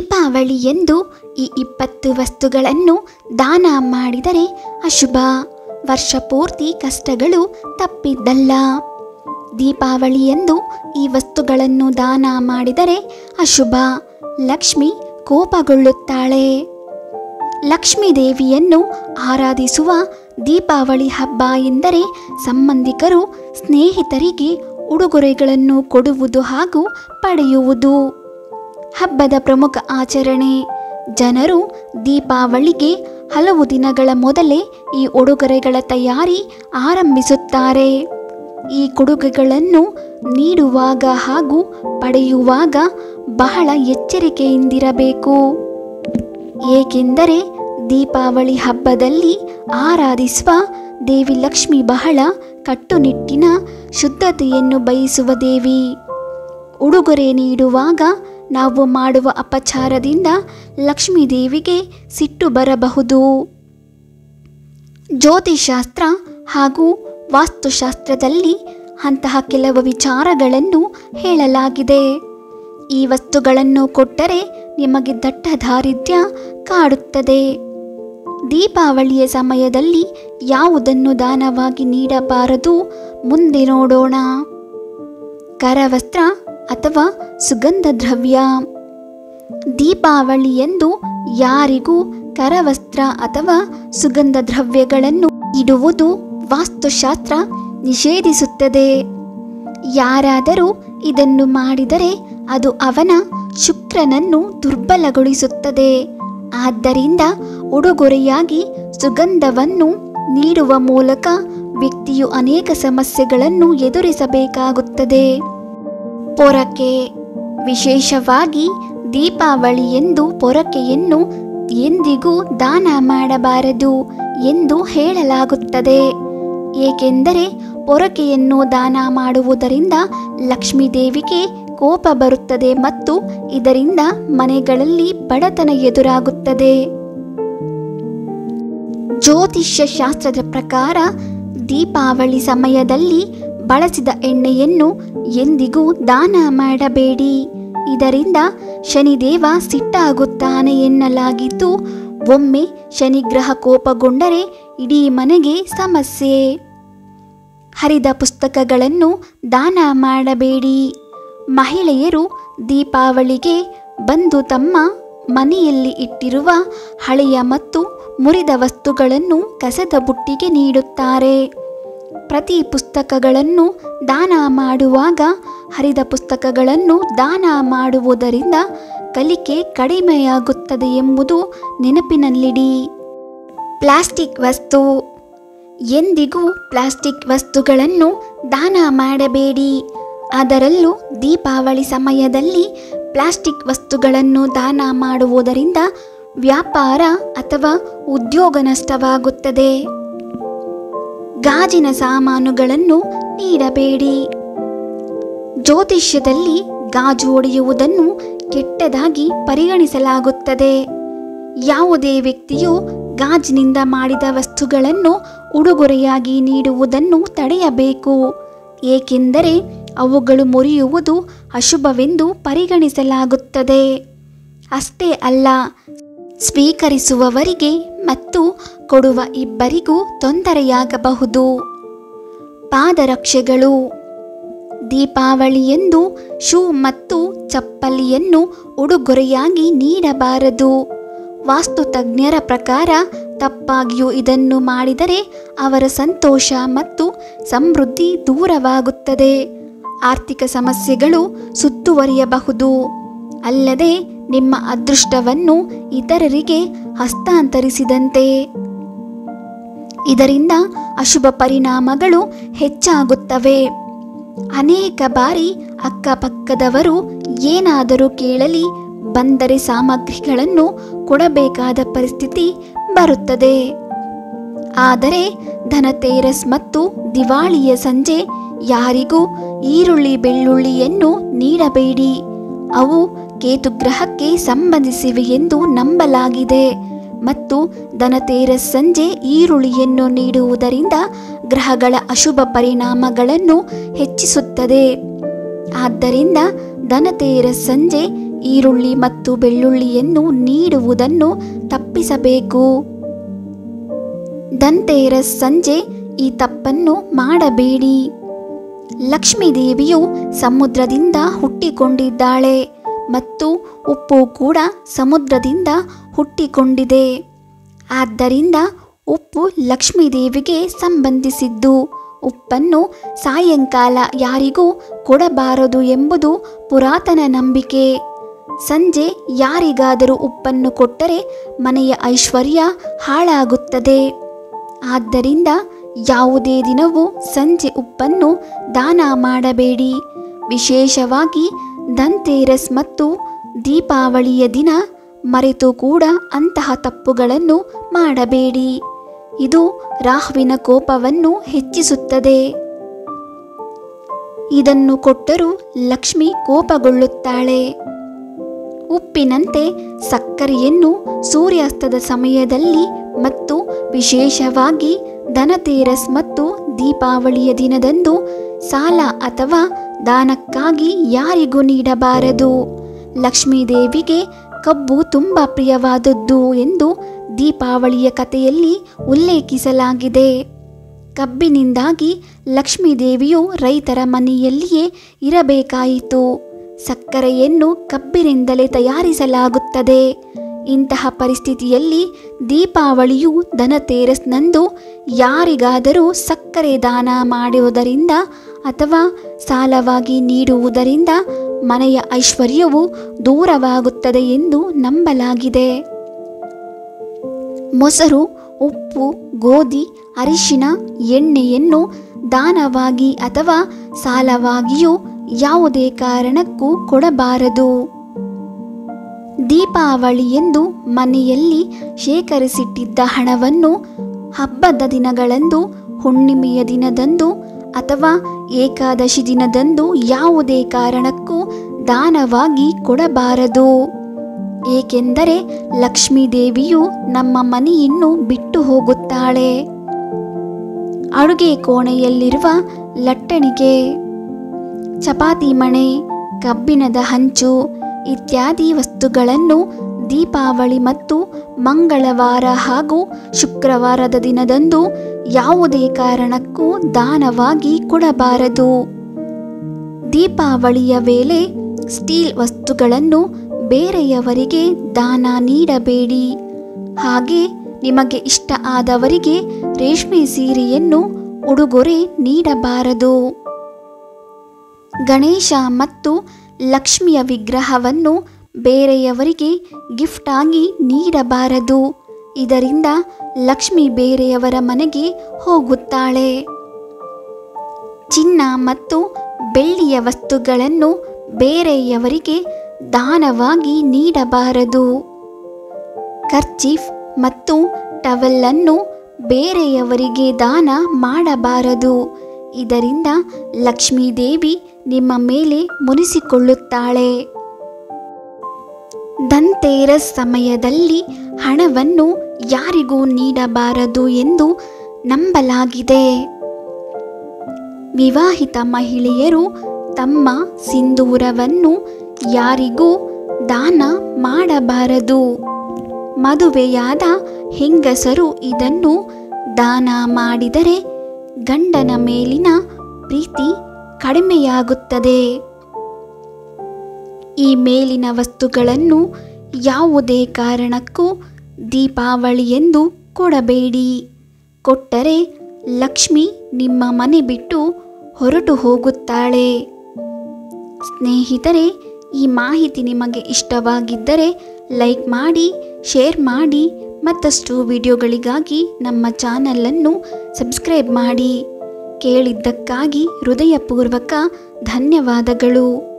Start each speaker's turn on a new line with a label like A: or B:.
A: ದೀಪಾವಳಿಯಂದು ಈ ಇಪ್ಪತ್ತು ವಸ್ತುಗಳನ್ನು ದಾನ ಮಾಡಿದರೆ ಅಶುಭ ವರ್ಷ ಪೂರ್ತಿ ಕಷ್ಟಗಳು ತಪ್ಪಿದ್ದಲ್ಲ ದೀಪಾವಳಿಯಂದು ಈ ವಸ್ತುಗಳನ್ನು ದಾನ ಮಾಡಿದರೆ ಅಶುಭ ಲಕ್ಷ್ಮಿ ಕೋಪಗೊಳ್ಳುತ್ತಾಳೆ ಲಕ್ಷ್ಮೀ ದೇವಿಯನ್ನು ಆರಾಧಿಸುವ ದೀಪಾವಳಿ ಹಬ್ಬ ಎಂದರೆ ಸಂಬಂಧಿಕರು ಸ್ನೇಹಿತರಿಗೆ ಉಡುಗೊರೆಗಳನ್ನು ಕೊಡುವುದು ಹಾಗೂ ಪಡೆಯುವುದು ಹಬ್ಬದ ಪ್ರಮುಖ ಆಚರಣೆ ಜನರು ದೀಪಾವಳಿಗೆ ಹಲವು ದಿನಗಳ ಮೊದಲೇ ಈ ಉಡುಗೊರೆಗಳ ತಯಾರಿ ಆರಂಭಿಸುತ್ತಾರೆ ಈ ಕೊಡುಗೆಗಳನ್ನು ನೀಡುವಾಗ ಹಾಗೂ ಪಡೆಯುವಾಗ ಬಹಳ ಎಚ್ಚರಿಕೆಯಿಂದಿರಬೇಕು ಏಕೆಂದರೆ ದೀಪಾವಳಿ ಹಬ್ಬದಲ್ಲಿ ಆರಾಧಿಸುವ ದೇವಿ ಲಕ್ಷ್ಮಿ ಬಹಳ ಕಟ್ಟುನಿಟ್ಟಿನ ಶುದ್ಧತೆಯನ್ನು ಬಯಸುವ ದೇವಿ ಉಡುಗೊರೆ ನೀಡುವಾಗ ನಾವು ಮಾಡುವ ಅಪಚಾರದಿಂದ ಲಕ್ಷ್ಮೀ ದೇವಿಗೆ ಸಿಟ್ಟು ಬರಬಹುದು ಜ್ಯೋತಿಷಾಸ್ತ್ರ ಹಾಗೂ ವಾಸ್ತುಶಾಸ್ತ್ರದಲ್ಲಿ ಅಂತಹ ಕೆಲವು ವಿಚಾರಗಳನ್ನು ಹೇಳಲಾಗಿದೆ ಈ ವಸ್ತುಗಳನ್ನು ಕೊಟ್ಟರೆ ನಿಮಗೆ ದಟ್ಟ ದಾರಿದ್ರ್ಯ ಕಾಡುತ್ತದೆ ದೀಪಾವಳಿಯ ಸಮಯದಲ್ಲಿ ಯಾವುದನ್ನು ದಾನವಾಗಿ ನೀಡಬಾರದು ಮುಂದೆ ನೋಡೋಣ ಕರವಸ್ತ್ರ ಅಥವಾ ಸುಗಂಧ ದ್ರವ್ಯ ದೀಪಾವಳಿಯಂದು ಯಾರಿಗೂ ಕರವಸ್ತ್ರ ಅಥವಾ ಸುಗಂಧ ದ್ರವ್ಯಗಳನ್ನು ಇಡುವುದು ವಾಸ್ತುಶಾಸ್ತ್ರ ನಿಷೇಧಿಸುತ್ತದೆ ಯಾರಾದರೂ ಇದನ್ನು ಮಾಡಿದರೆ ಅದು ಅವನ ಶುಕ್ರನನ್ನು ದುರ್ಬಲಗೊಳಿಸುತ್ತದೆ ಆದ್ದರಿಂದ ಉಡುಗೊರೆಯಾಗಿ ಸುಗಂಧವನ್ನು ನೀಡುವ ಮೂಲಕ ವ್ಯಕ್ತಿಯು ಅನೇಕ ಸಮಸ್ಯೆಗಳನ್ನು ಎದುರಿಸಬೇಕಾಗುತ್ತದೆ ಪೊರಕೆ ವಿಶೇಷವಾಗಿ ದೀಪಾವಳಿಯಂದು ಪೊರಕೆಯನ್ನು ಎಂದಿಗೂ ದಾನ ಮಾಡಬಾರದು ಎಂದು ಹೇಳಲಾಗುತ್ತದೆ ಏಕೆಂದರೆ ಪೊರಕೆಯನ್ನು ದಾನ ಮಾಡುವುದರಿಂದ ಲಕ್ಷ್ಮೀ ದೇವಿಗೆ ಕೋಪ ಬರುತ್ತದೆ ಮತ್ತು ಇದರಿಂದ ಮನೆಗಳಲ್ಲಿ ಬಡತನ ಎದುರಾಗುತ್ತದೆ ಜ್ಯೋತಿಷ್ಯ ಶಾಸ್ತ್ರದ ಪ್ರಕಾರ ದೀಪಾವಳಿ ಸಮಯದಲ್ಲಿ ಬಳಸಿದ ಎಣ್ಣೆಯನ್ನು ಎಂದಿಗೂ ದಾನ ಮಾಡಬೇಡಿ ಇದರಿಂದ ಶನಿದೇವ ಸಿಟ್ಟಾಗುತ್ತಾನೆ ಎನ್ನಲಾಗಿದ್ದು ಒಮ್ಮೆ ಶನಿಗ್ರಹ ಕೋಪಗೊಂಡರೆ ಇಡೀ ಮನೆಗೆ ಸಮಸ್ಯೆ ಹರಿದ ಪುಸ್ತಕಗಳನ್ನು ದಾನ ಮಾಡಬೇಡಿ ಮಹಿಳೆಯರು ದೀಪಾವಳಿಗೆ ಬಂದು ತಮ್ಮ ಮನೆಯಲ್ಲಿ ಇಟ್ಟಿರುವ ಹಳೆಯ ಮತ್ತು ಮುರಿದ ವಸ್ತುಗಳನ್ನು ಕಸದ ಬುಟ್ಟಿಗೆ ನೀಡುತ್ತಾರೆ ಪ್ರತಿ ಪುಸ್ತಕಗಳನ್ನು ದಾನ ಮಾಡುವಾಗ ಹರಿದ ಪುಸ್ತಕಗಳನ್ನು ದಾನ ಮಾಡುವುದರಿಂದ ಕಲಿಕೆ ಕಡಿಮೆಯಾಗುತ್ತದೆ ಎಂಬುದು ನೆನಪಿನಲ್ಲಿಡಿ ಪ್ಲಾಸ್ಟಿಕ್ ವಸ್ತು ಎಂದಿಗೂ ಪ್ಲಾಸ್ಟಿಕ್ ವಸ್ತುಗಳನ್ನು ದಾನ ಮಾಡಬೇಡಿ ಅದರಲ್ಲೂ ದೀಪಾವಳಿ ಸಮಯದಲ್ಲಿ ಪ್ಲಾಸ್ಟಿಕ್ ವಸ್ತುಗಳನ್ನು ದಾನ ಮಾಡುವುದರಿಂದ ವ್ಯಾಪಾರ ಅಥವಾ ಉದ್ಯೋಗ ನಷ್ಟವಾಗುತ್ತದೆ ಗಾಜಿನ ಸಾಮಾನುಗಳನ್ನು ನೀಡಬೇಡಿ ಜ್ಯೋತಿಷ್ಯದಲ್ಲಿ ಗಾಜು ಒಡೆಯುವುದನ್ನು ಕೆಟ್ಟದಾಗಿ ಪರಿಗಣಿಸಲಾಗುತ್ತದೆ ಯಾವುದೇ ವ್ಯಕ್ತಿಯು ಗಾಜಿನಿಂದ ಮಾಡಿದ ವಸ್ತುಗಳನ್ನು ಉಡುಗೊರೆಯಾಗಿ ನೀಡುವುದನ್ನು ತಡೆಯಬೇಕು ಏಕೆಂದರೆ ಅವುಗಳು ಮುರಿಯುವುದು ಅಶುಭವೆಂದು ಪರಿಗಣಿಸಲಾಗುತ್ತದೆ ಅಷ್ಟೇ ಅಲ್ಲ ಸ್ವೀಕರಿಸುವವರಿಗೆ ಮತ್ತು ಕೊಡುವ ಇಬ್ಬರಿಗೂ ತೊಂದರೆಯಾಗಬಹುದು ಪಾದರಕ್ಷೆಗಳು ದೀಪಾವಳಿಯಂದು ಶೂ ಮತ್ತು ಚಪ್ಪಲಿಯನ್ನು ಉಡುಗೊರೆಯಾಗಿ ನೀಡಬಾರದು ವಾಸ್ತುತಜ್ಞರ ಪ್ರಕಾರ ತಪ್ಪಾಗಿಯೂ ಇದನ್ನು ಮಾಡಿದರೆ ಅವರ ಸಂತೋಷ ಮತ್ತು ಸಮೃದ್ಧಿ ದೂರವಾಗುತ್ತದೆ ಆರ್ಥಿಕ ಸಮಸ್ಯೆಗಳು ಸುತ್ತುವರಿಯಬಹುದು ಅಲ್ಲದೆ ನಿಮ್ಮ ಅದೃಷ್ಟವನ್ನು ಇತರರಿಗೆ ಹಸ್ತಾಂತರಿಸಿದಂತೆ ಇದರಿಂದ ಅಶುಭ ಪರಿಣಾಮಗಳು ಹೆಚ್ಚಾಗುತ್ತವೆ ಅನೇಕ ಬಾರಿ ಅಕ್ಕಪಕ್ಕದವರು ಏನಾದರೂ ಕೇಳಲಿ ಬಂದರೆ ಸಾಮಗ್ರಿಗಳನ್ನು ಕೊಡಬೇಕಾದ ಪರಿಸ್ಥಿತಿ ಬರುತ್ತದೆ ಆದರೆ ಧನತೇರಸ್ ಮತ್ತು ದಿವಾಳಿಯ ಸಂಜೆ ಯಾರಿಗೂ ಈರುಳ್ಳಿ ಬೆಳ್ಳುಳ್ಳಿಯನ್ನು ನೀಡಬೇಡಿ ಅವು ಕೇತುಗ್ರಹಕ್ಕೆ ಸಂಬಂಧಿಸಿವೆ ಎಂದು ನಂಬಲಾಗಿದೆ ಮತ್ತು ಧನತೇರಸ್ ಸಂಜೆ ಈರುಳ್ಳಿಯನ್ನು ನೀಡುವುದರಿಂದ ಗ್ರಹಗಳ ಅಶುಭ ಪರಿಣಾಮಗಳನ್ನು ಹೆಚ್ಚಿಸುತ್ತದೆ ಆದ್ದರಿಂದ ಧನತೇರಸ್ ಸಂಜೆ ಈರುಳ್ಳಿ ಮತ್ತು ಬೆಳ್ಳುಳ್ಳಿಯನ್ನು ನೀಡುವುದನ್ನು ತಪ್ಪಿಸಬೇಕು ದಂತೇರಸ್ ಸಂಜೆ ಈ ತಪ್ಪನ್ನು ಮಾಡಬೇಡಿ ಲಕ್ಷ್ಮೀ ದೇವಿಯು ಸಮುದ್ರದಿಂದ ಹುಟ್ಟಿಕೊಂಡಿದ್ದಾಳೆ ಮತ್ತು ಉಪ್ಪು ಕೂಡ ಸಮುದ್ರದಿಂದ ಹುಟ್ಟಿಕೊಂಡಿದೆ ಆದ್ದರಿಂದ ಉಪ್ಪು ಲಕ್ಷ್ಮೀ ದೇವಿಗೆ ಸಂಬಂಧಿಸಿದ್ದು ಉಪ್ಪನ್ನು ಸಾಯಂಕಾಲ ಯಾರಿಗೂ ಕೊಡಬಾರದು ಎಂಬುದು ಪುರಾತನ ನಂಬಿಕೆ ಸಂಜೆ ಯಾರಿಗಾದರೂ ಉಪ್ಪನ್ನು ಕೊಟ್ಟರೆ ಮನೆಯ ಐಶ್ವರ್ಯ ಹಾಳಾಗುತ್ತದೆ ಆದ್ದರಿಂದ ಯಾವುದೇ ದಿನವೂ ಸಂಜೆ ಉಪ್ಪನ್ನು ದಾನ ಮಾಡಬೇಡಿ ವಿಶೇಷವಾಗಿ ದಂತೇರಸ್ ಮತ್ತು ದೀಪಾವಳಿಯ ದಿನ ಮರೆತು ಕೂಡ ಅಂತಹ ತಪ್ಪುಗಳನ್ನು ಮಾಡಬೇಡಿ ಇದು ರಾಹುವಿನ ಕೋಪವನ್ನು ಹೆಚ್ಚಿಸುತ್ತದೆ ಇದನ್ನು ಕೊಟ್ಟರೂ ಲಕ್ಷ್ಮಿ ಕೋಪಗೊಳ್ಳುತ್ತಾಳೆ ಉಪ್ಪಿನಂತೆ ಸಕ್ಕರೆಯನ್ನು ಸೂರ್ಯಾಸ್ತದ ಸಮಯದಲ್ಲಿ ಮತ್ತು ವಿಶೇಷವಾಗಿ ಧನತೇರಸ್ ಮತ್ತು ದೀಪಾವಳಿಯ ದಿನದಂದು ಸಾಲ ಅಥವಾ ದಾನಕ್ಕಾಗಿ ಯಾರಿಗೂ ನೀಡಬಾರದು ಲಕ್ಷ್ಮೀ ದೇವಿಗೆ ಕಬ್ಬು ತುಂಬ ಪ್ರಿಯವಾದದ್ದು ಎಂದು ದೀಪಾವಳಿಯ ಕಥೆಯಲ್ಲಿ ಉಲ್ಲೇಖಿಸಲಾಗಿದೆ ಕಬ್ಬಿನಿಂದಾಗಿ ಲಕ್ಷ್ಮೀ ದೇವಿಯು ರೈತರ ಮನೆಯಲ್ಲಿಯೇ ಇರಬೇಕಾಯಿತು ಸಕ್ಕರೆಯನ್ನು ಕಬ್ಬಿನಿಂದಲೇ ತಯಾರಿಸಲಾಗುತ್ತದೆ ಇಂತಹ ಪರಿಸ್ಥಿತಿಯಲ್ಲಿ ದೀಪಾವಳಿಯು ಧನತೇರಸ್ನಂದು ಯಾರಿಗಾದರೂ ಸಕ್ಕರೆ ದಾನ ಮಾಡುವುದರಿಂದ ಅಥವಾ ಸಾಲವಾಗಿ ನೀಡುವುದರಿಂದ ಮನೆಯ ಐಶ್ವರ್ಯವು ದೂರವಾಗುತ್ತದೆ ಎಂದು ನಂಬಲಾಗಿದೆ ಮೊಸರು ಉಪ್ಪು ಗೋಧಿ ಅರಿಶಿನ ಎಣ್ಣೆಯನ್ನು ದಾನವಾಗಿ ಅಥವಾ ಸಾಲವಾಗಿಯೂ ಯಾವುದೇ ಕಾರಣಕ್ಕೂ ಕೊಡಬಾರದು ದೀಪಾವಳಿಯೆಂದು ಮನೆಯಲ್ಲಿ ಶೇಖರಿಸಿಟ್ಟಿದ್ದ ಹಣವನ್ನು ಹಬ್ಬದ ದಿನಗಳಂದು ಹುಣ್ಣಿಮೆಯ ದಿನದಂದು ಅಥವಾ ಏಕಾದಶಿ ದಿನದಂದು ಯಾವುದೇ ಕಾರಣಕ್ಕೂ ದಾನವಾಗಿ ಕೊಡಬಾರದು ಏಕೆಂದರೆ ಲಕ್ಷ್ಮೀ ದೇವಿಯು ನಮ್ಮ ಮನೆಯನ್ನು ಬಿಟ್ಟು ಹೋಗುತ್ತಾಳೆ ಅಡುಗೆ ಕೋಣೆಯಲ್ಲಿರುವ ಲಟ್ಟಣಿಗೆ ಚಪಾತಿ ಮಣೆ ಕಬ್ಬಿಣದ ಹಂಚು ಇತ್ಯಾದಿ ವಸ್ತುಗಳನ್ನು ದೀಪಾವಳಿ ಮತ್ತು ಮಂಗಳವಾರ ಹಾಗೂ ಶುಕ್ರವಾರದ ದಿನದಂದು ಯಾವುದೇ ಕಾರಣಕ್ಕೂ ದಾನವಾಗಿ ಕೊಡಬಾರದು ದೀಪಾವಳಿಯ ವೇಳೆ ಸ್ಟೀಲ್ ವಸ್ತುಗಳನ್ನು ಬೇರೆಯವರಿಗೆ ದಾನ ನೀಡಬೇಡಿ ಹಾಗೆ ನಿಮಗೆ ಇಷ್ಟ ಆದವರಿಗೆ ರೇಷ್ಮೆ ಸೀರೆಯನ್ನು ಉಡುಗೊರೆ ನೀಡಬಾರದು ಗಣೇಶ ಮತ್ತು ಲಕ್ಷ್ಮಿಯ ವಿಗ್ರಹವನ್ನು ಬೇರೆಯವರಿಗೆ ಗಿಫ್ಟ್ ಆಗಿ ನೀಡಬಾರದು ಇದರಿಂದ ಲಕ್ಷ್ಮಿ ಬೇರೆಯವರ ಮನೆಗೆ ಹೋಗುತ್ತಾಳೆ ಚಿನ್ನ ಮತ್ತು ಬೆಳ್ಳಿಯ ವಸ್ತುಗಳನ್ನು ಬೇರೆಯವರಿಗೆ ದಾನವಾಗಿ ನೀಡಬಾರದು ಕರ್ಚೀಫ್ ಮತ್ತು ಟವೆಲ್ಲನ್ನು ಬೇರೆಯವರಿಗೆ ದಾನ ಮಾಡಬಾರದು ಇದರಿಂದ ಲಕ್ಷ್ಮೀ ದೇವಿ ನಿಮ್ಮ ಮೇಲೆ ಮುನಿಸಿಕೊಳ್ಳುತ್ತಾಳೆ ದಂತೇರಸ್ ಸಮಯದಲ್ಲಿ ಹಣವನ್ನು ಯಾರಿಗೂ ನೀಡಬಾರದು ಎಂದು ನಂಬಲಾಗಿದೆ ವಿವಾಹಿತ ಮಹಿಳೆಯರು ತಮ್ಮ ಸಿಂಧೂರವನ್ನು ಯಾರಿಗೂ ದಾನ ಮಾಡಬಾರದು ಮದುವೆಯಾದ ಹೆಂಗಸರು ಇದನ್ನು ದಾನ ಮಾಡಿದರೆ ಗಂಡನ ಮೇಲಿನ ಪ್ರೀತಿ ಕಡಿಮೆಯಾಗುತ್ತದೆ ಈ ಮೇಲಿನ ವಸ್ತುಗಳನ್ನು ಯಾವುದೇ ಕಾರಣಕ್ಕೂ ದೀಪಾವಳಿಯೆಂದು ಕೊಡಬೇಡಿ ಕೊಟ್ಟರೆ ಲಕ್ಷ್ಮಿ ನಿಮ್ಮ ಮನೆ ಬಿಟ್ಟು ಹೊರಟು ಹೋಗುತ್ತಾಳೆ ಸ್ನೇಹಿತರೆ ಈ ಮಾಹಿತಿ ನಿಮಗೆ ಇಷ್ಟವಾಗಿದ್ದರೆ ಲೈಕ್ ಮಾಡಿ ಶೇರ್ ಮಾಡಿ ಮತ್ತಷ್ಟು ವಿಡಿಯೋಗಳಿಗಾಗಿ ನಮ್ಮ ಚಾನಲನ್ನು ಸಬ್ಸ್ಕ್ರೈಬ್ ಮಾಡಿ ಕೇಳಿದ್ದಕ್ಕಾಗಿ ಹೃದಯಪೂರ್ವಕ ಧನ್ಯವಾದಗಳು